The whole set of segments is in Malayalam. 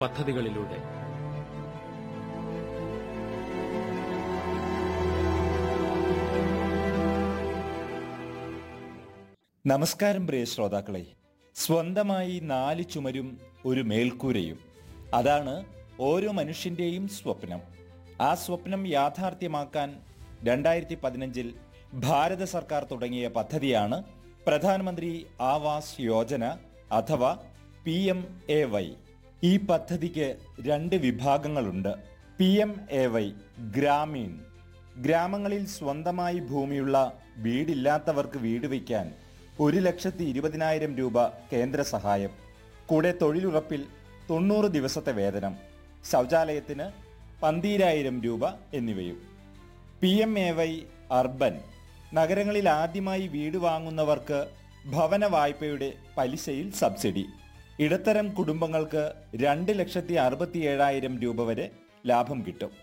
പദ്ധതികളിലൂടെ നമസ്കാരം പ്രിയ ശ്രോതാക്കളെ സ്വന്തമായി നാല് ചുമരും ഒരു മേൽക്കൂരയും അതാണ് ഓരോ മനുഷ്യന്റെയും സ്വപ്നം ആ സ്വപ്നം യാഥാർത്ഥ്യമാക്കാൻ രണ്ടായിരത്തി പതിനഞ്ചിൽ ഭാരത സർക്കാർ തുടങ്ങിയ പദ്ധതിയാണ് പ്രധാനമന്ത്രി ആവാസ് യോജന അഥവാ പി എം എ വൈ ഈ പദ്ധതിക്ക് രണ്ട് വിഭാഗങ്ങളുണ്ട് P M A Y Gramin ഗ്രാമങ്ങളിൽ സ്വന്തമായി ഭൂമിയുള്ള വീടില്ലാത്തവർക്ക് വീട് വയ്ക്കാൻ ഒരു ലക്ഷത്തി ഇരുപതിനായിരം രൂപ കേന്ദ്ര സഹായം കൂടെ തൊഴിലുറപ്പിൽ തൊണ്ണൂറ് ദിവസത്തെ വേതനം ശൗചാലയത്തിന് പന്തീരായിരം രൂപ എന്നിവയും P M A Y urban നഗരങ്ങളിൽ ആദ്യമായി വീട് വാങ്ങുന്നവർക്ക് ഭവന വായ്പയുടെ പലിശയിൽ സബ്സിഡി ഇടത്തരം കുടുംബങ്ങൾക്ക് രണ്ട് ലക്ഷത്തി അറുപത്തി ഏഴായിരം രൂപ വരെ ലാഭം കിട്ടും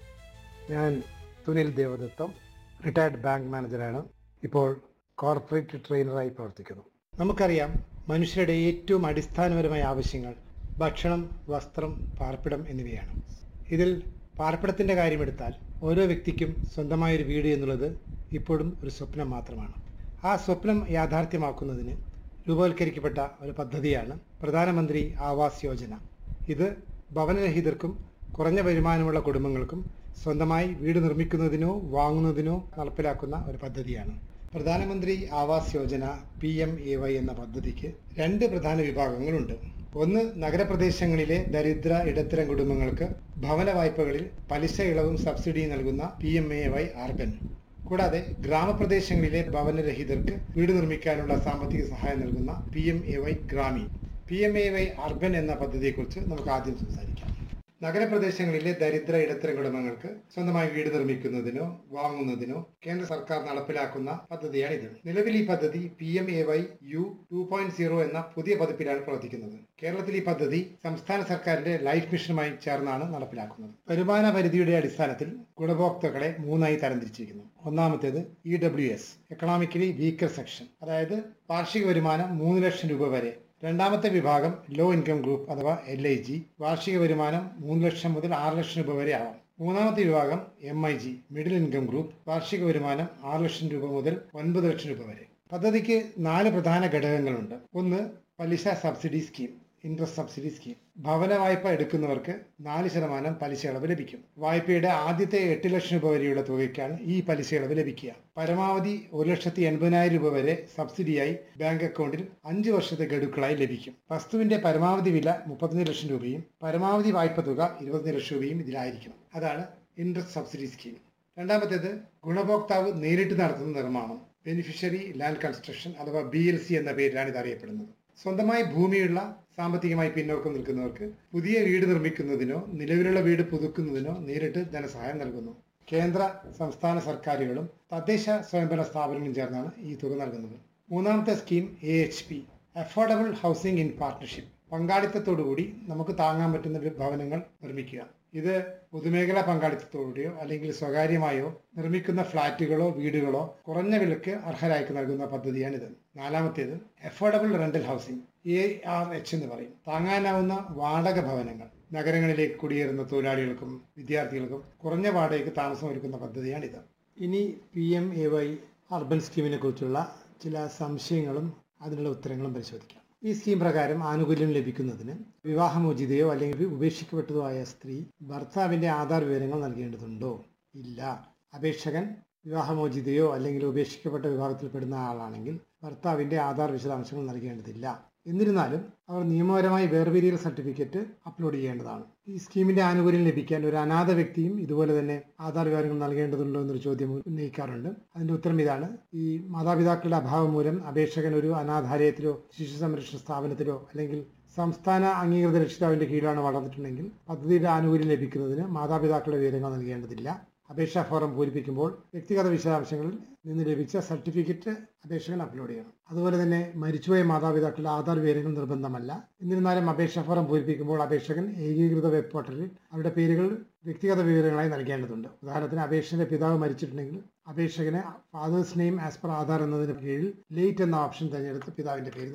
ഞാൻ സുനിൽ ദേവദത്തം റിട്ടയർഡ് ബാങ്ക് മാനേജറാണ് ഇപ്പോൾ കോർപ്പറേറ്റ് ട്രെയിനറായി പ്രവർത്തിക്കുന്നു നമുക്കറിയാം മനുഷ്യരുടെ ഏറ്റവും അടിസ്ഥാനപരമായ ആവശ്യങ്ങൾ ഭക്ഷണം വസ്ത്രം പാർപ്പിടം എന്നിവയാണ് ഇതിൽ പാർപ്പിടത്തിൻ്റെ കാര്യമെടുത്താൽ ഓരോ വ്യക്തിക്കും സ്വന്തമായൊരു വീട് എന്നുള്ളത് ഇപ്പോഴും ഒരു സ്വപ്നം മാത്രമാണ് ആ സ്വപ്നം യാഥാർത്ഥ്യമാക്കുന്നതിന് രൂപവൽക്കരിക്കപ്പെട്ട ഒരു പദ്ധതിയാണ് പ്രധാനമന്ത്രി ആവാസ് യോജന ഇത് ഭവനരഹിതർക്കും കുറഞ്ഞ വരുമാനമുള്ള കുടുംബങ്ങൾക്കും സ്വന്തമായി വീട് നിർമ്മിക്കുന്നതിനോ വാങ്ങുന്നതിനോ നടപ്പിലാക്കുന്ന ഒരു പദ്ധതിയാണ് Pradhan Mantri Awas Yojana P M A Y എന്ന പദ്ധതിക്ക് രണ്ട് പ്രധാന വിഭാഗങ്ങളുണ്ട് ഒന്ന് നഗരപ്രദേശങ്ങളിലെ ദരിദ്ര ഇടത്തരം കുടുംബങ്ങൾക്ക് ഭവന വായ്പകളിൽ പലിശ ഇളവും സബ്സിഡിയും നൽകുന്ന P M A Y urban കൂടാതെ ഗ്രാമപ്രദേശങ്ങളിലെ ഭവനരഹിതർക്ക് വീട് നിർമ്മിക്കാനുള്ള സാമ്പത്തിക സഹായം നൽകുന്ന P M A Y Gramin P M A Y urban എന്ന പദ്ധതിയെക്കുറിച്ച് നമുക്ക് ആദ്യം സംസാരിക്കാം നഗരപ്രദേശങ്ങളിലെ ദരിദ്ര ഇടത്തരം കുടുംബങ്ങൾക്ക് സ്വന്തമായി വീട് നിർമ്മിക്കുന്നതിനോ വാങ്ങുന്നതിനോ കേന്ദ്ര സർക്കാർ നടപ്പിലാക്കുന്ന പദ്ധതിയാണിത് നിലവിൽ ഈ പദ്ധതി P M A Y U two point zero എന്ന പുതിയ പതിപ്പിലാണ് പ്രവർത്തിക്കുന്നത് കേരളത്തിൽ ഈ പദ്ധതി സംസ്ഥാന സർക്കാരിന്റെ ലൈഫ് മിഷനുമായി ചേർന്നാണ് നടപ്പിലാക്കുന്നത് വരുമാന പരിധിയുടെ അടിസ്ഥാനത്തിൽ ഗുണഭോക്താക്കളെ മൂന്നായി തരംതിരിച്ചിരിക്കുന്നു ഒന്നാമത്തേത് E W S economically weaker section അതായത് വാർഷിക വരുമാനം മൂന്ന് ലക്ഷം രൂപ വരെ രണ്ടാമത്തെ വിഭാഗം ലോ ഇൻകം ഗ്രൂപ്പ് അഥവാ എൽ ഐ ജി വാർഷിക വരുമാനം മൂന്ന് ലക്ഷം മുതൽ ആറ് ലക്ഷം രൂപ വരെ ആവാം മൂന്നാമത്തെ വിഭാഗം M I G middle income group വാർഷിക വരുമാനം ആറ് ലക്ഷം രൂപ മുതൽ ഒൻപത് ലക്ഷം രൂപ വരെ പദ്ധതിക്ക് നാല് പ്രധാന ഘടകങ്ങളുണ്ട് ഒന്ന് പലിശ subsidy scheme interest subsidy scheme ഭവന വായ്പ എടുക്കുന്നവർക്ക് നാല് ശതമാനം പലിശ ഇളവ് ലഭിക്കും വായ്പയുടെ ആദ്യത്തെ എട്ട് ലക്ഷം രൂപ വരെയുള്ള തുകയ്ക്കാണ് ഈ പലിശ ഇളവ് ലഭിക്കുക പരമാവധി ഒരു ലക്ഷത്തി എൺപതിനായിരം രൂപ വരെ സബ്സിഡിയായി ബാങ്ക് അക്കൗണ്ടിൽ അഞ്ച് വർഷത്തെ ഗഡുക്കളായി ലഭിക്കും വസ്തുവിന്റെ പരമാവധി വില മുപ്പത്തഞ്ച് ലക്ഷം രൂപയും പരമാവധി വായ്പ തുക ഇരുപത്തഞ്ച് ലക്ഷം രൂപയും ഇതിലായിരിക്കണം അതാണ് ഇൻട്രസ്റ്റ് സബ്സിഡി സ്കീം രണ്ടാമത്തേത് ഗുണഭോക്താവ് നേരിട്ട് നടത്തുന്ന നിർമ്മാണം ബെനിഫിഷ്യറി ലാൻഡ് കൺസ്ട്രക്ഷൻ അഥവാ ബി എൽ സി എന്ന പേരിലാണ് ഇത് അറിയപ്പെടുന്നത് സ്വന്തമായി ഭൂമിയുള്ള സാമ്പത്തികമായി പിന്നോക്കം നിൽക്കുന്നവർക്ക് പുതിയ വീട് നിർമ്മിക്കുന്നതിനോ നിലവിലുള്ള വീട് പുതുക്കുന്നതിനോ നേരിട്ട് ധനസഹായം നൽകുന്നു കേന്ദ്ര സംസ്ഥാന സർക്കാരുകളും തദ്ദേശ സ്വയംഭരണ സ്ഥാപനങ്ങളും ചേർന്നാണ് ഈ തുക നൽകുന്നത് മൂന്നാമത്തെ scheme A H P affordable housing in partnership പങ്കാളിത്തത്തോടുകൂടി നമുക്ക് താങ്ങാൻ പറ്റുന്ന ഭവനങ്ങൾ നിർമ്മിക്കുക ഇത് പൊതുമേഖലാ പങ്കാളിത്തത്തോടെയോ അല്ലെങ്കിൽ സ്വകാര്യമായോ നിർമ്മിക്കുന്ന ഫ്ളാറ്റുകളോ വീടുകളോ കുറഞ്ഞ വിലക്ക് അർഹരായ്ക്ക് നൽകുന്ന പദ്ധതിയാണിത് നാലാമത്തേത് affordable rental housing A R H എന്ന് പറയും താങ്ങാനാവുന്ന വാടക ഭവനങ്ങൾ നഗരങ്ങളിലേക്ക് കുടിയേറുന്ന തൊഴിലാളികൾക്കും വിദ്യാർത്ഥികൾക്കും കുറഞ്ഞ വാടകയ്ക്ക് താമസം ഒരുക്കുന്ന പദ്ധതിയാണിത് ഇനി P M A Y urban സ്കീമിനെ കുറിച്ചുള്ള ചില സംശയങ്ങളും അതിനുള്ള ഉത്തരങ്ങളും പരിശോധിക്കാം ഈ സ്കീം പ്രകാരം ആനുകൂല്യം ലഭിക്കുന്നതിന് വിവാഹമോചിതയോ അല്ലെങ്കിൽ ഉപേക്ഷിക്കപ്പെട്ടതോ ആയ സ്ത്രീ ഭർത്താവിന്റെ ആധാർ വിവരങ്ങൾ നൽകേണ്ടതുണ്ടോ ഇല്ല അപേക്ഷകൻ വിവാഹമോചിതയോ അല്ലെങ്കിൽ ഉപേക്ഷിക്കപ്പെട്ട വിഭാഗത്തിൽപ്പെടുന്ന ആളാണെങ്കിൽ ഭർത്താവിന്റെ ആധാർ വിശദാംശങ്ങൾ നൽകേണ്ടതില്ല എന്നിരുന്നാലും അവർ നിയമപരമായി വേർപിരിയൽ സർട്ടിഫിക്കറ്റ് അപ്ലോഡ് ചെയ്യേണ്ടതാണ് ഈ സ്കീമിന്റെ ആനുകൂല്യം ലഭിക്കാൻ ഒരു അനാഥ വ്യക്തിയും ഇതുപോലെ തന്നെ ആധാർ വിവരങ്ങൾ നൽകേണ്ടതുണ്ടോ എന്നൊരു ചോദ്യം ഉന്നയിക്കാറുണ്ട് അതിന്റെ ഉത്തരം ഇതാണ് ഈ മാതാപിതാക്കളുടെ അഭാവം മൂലം അപേക്ഷകൻ ഒരു അനാഥാലയത്തിലോ ശിശു സംരക്ഷണ സ്ഥാപനത്തിലോ അല്ലെങ്കിൽ സംസ്ഥാന അംഗീകൃത രക്ഷിതാവിന്റെ കീഴിലാണ് വളർന്നിട്ടുണ്ടെങ്കിൽ പദ്ധതിയുടെ ആനുകൂല്യം ലഭിക്കുന്നതിന് മാതാപിതാക്കളുടെ വിവരങ്ങൾ നൽകേണ്ടതില്ല അപേക്ഷാ ഫോറം പൂരിപ്പിക്കുമ്പോൾ വ്യക്തിഗത വിശദാംശങ്ങളിൽ നിന്ന് ലഭിച്ച സർട്ടിഫിക്കറ്റ് അപേക്ഷകൻ അപ്ലോഡ് ചെയ്യണം അതുപോലെ തന്നെ മരിച്ചുപോയ മാതാപിതാക്കളുടെ ആധാർ വിവരങ്ങൾ നിർബന്ധമല്ല എന്നിരുന്നാലും അപേക്ഷാ ഫോറം പൂരിപ്പിക്കുമ്പോൾ അപേക്ഷകൻ ഏകീകൃത വെബ് പോർട്ടലിൽ അവരുടെ പേരുകൾ വ്യക്തിഗത വിവരങ്ങളായി നൽകേണ്ടതുണ്ട് ഉദാഹരണത്തിന് അപേക്ഷകന്റെ പിതാവ് മരിച്ചിട്ടുണ്ടെങ്കിൽ അപേക്ഷകന് father's name as per Aadhaar എന്നതിന് കീഴിൽ ലേറ്റ് എന്ന ഓപ്ഷൻ തിരഞ്ഞെടുത്ത് പിതാവിന്റെ പേര് നൽകാം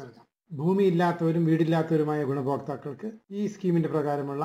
ഭൂമിയില്ലാത്തവരും വീടില്ലാത്തവരുമായ ഗുണഭോക്താക്കൾക്ക് ഈ സ്കീമിന്റെ പ്രകാരമുള്ള